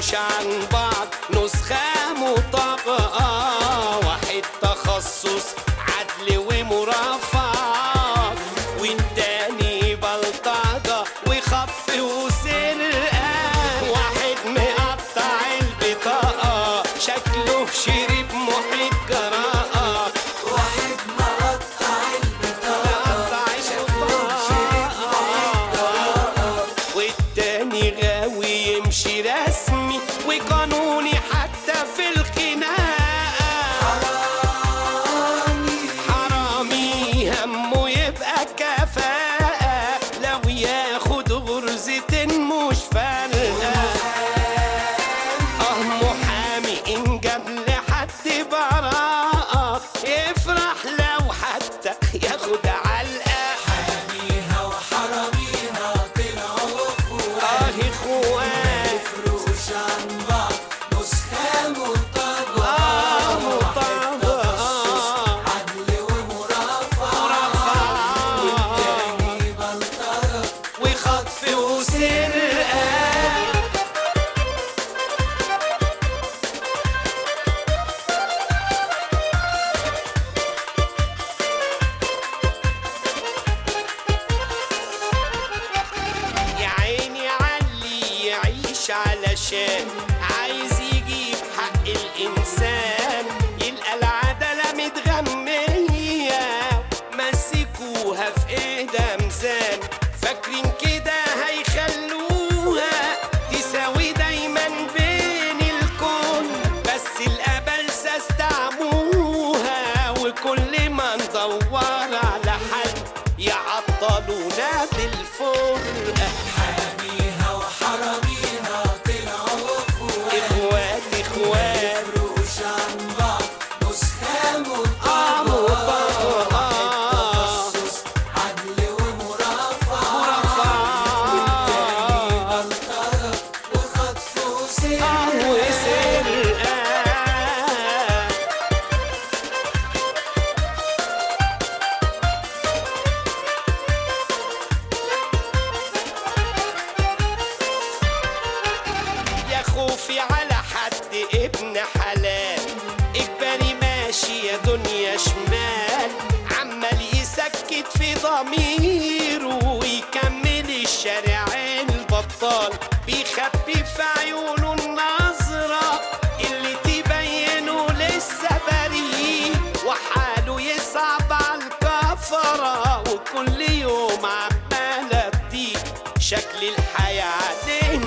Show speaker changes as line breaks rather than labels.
يفرقوش عن بعض نسخة مطابقة واحد تخصص عدل ومرافعة والتاني بلطجة وخطف وسرقة واحد مقطع البطاقة شكله شرب محيط جراءة
واحد مقطع البطاقة
والتاني غاوي يمشي رسمي وقانوني حتى في الخناقة حرامي همه يبقى كفاءة لو ياخد غرزة مش فارقة اه محامي ان جاب لحد براءة يفرح لو حتى ياخد علقة
حاميها وحراميها طلعوا اخوات
اه اخوان
يفرقوش عن بعض نسخة مطابقة
اه مطابقة
عدل ومرافعة والتاني بلطجة
وخطف وسرقة يا عيني علي يعيش علشان عايز يجيب حق الإنسان يلقى العدالة متغمية مسكوها في ايدها ميزان فاكرين كده هيخلوها تساوي دايما بين الكون بس الأبلسة استعموها وكل ما ندور على حل يعطلونا بالفرقة
حاميها وحراميها طلعوا اخوات
إخوات إخوات
يفرقوش عن بعض نسخة
آه
مطابقة
مطابقة.
تخصص عدل ومرافعة
مرفعة
بلطجة وخطف وسرقة
وسرقة يا خوفي على حد ابن حلال اجباري ماشي يا دنيا شمال عمال يسكت في ضميره ويكمل الشارع البطال بيخبي في عيونه النظرة اللي تبينه لسه بريء وحاله يصعب على الكفرة وكل يوم عمالة بتيجي شكل الحياة عليه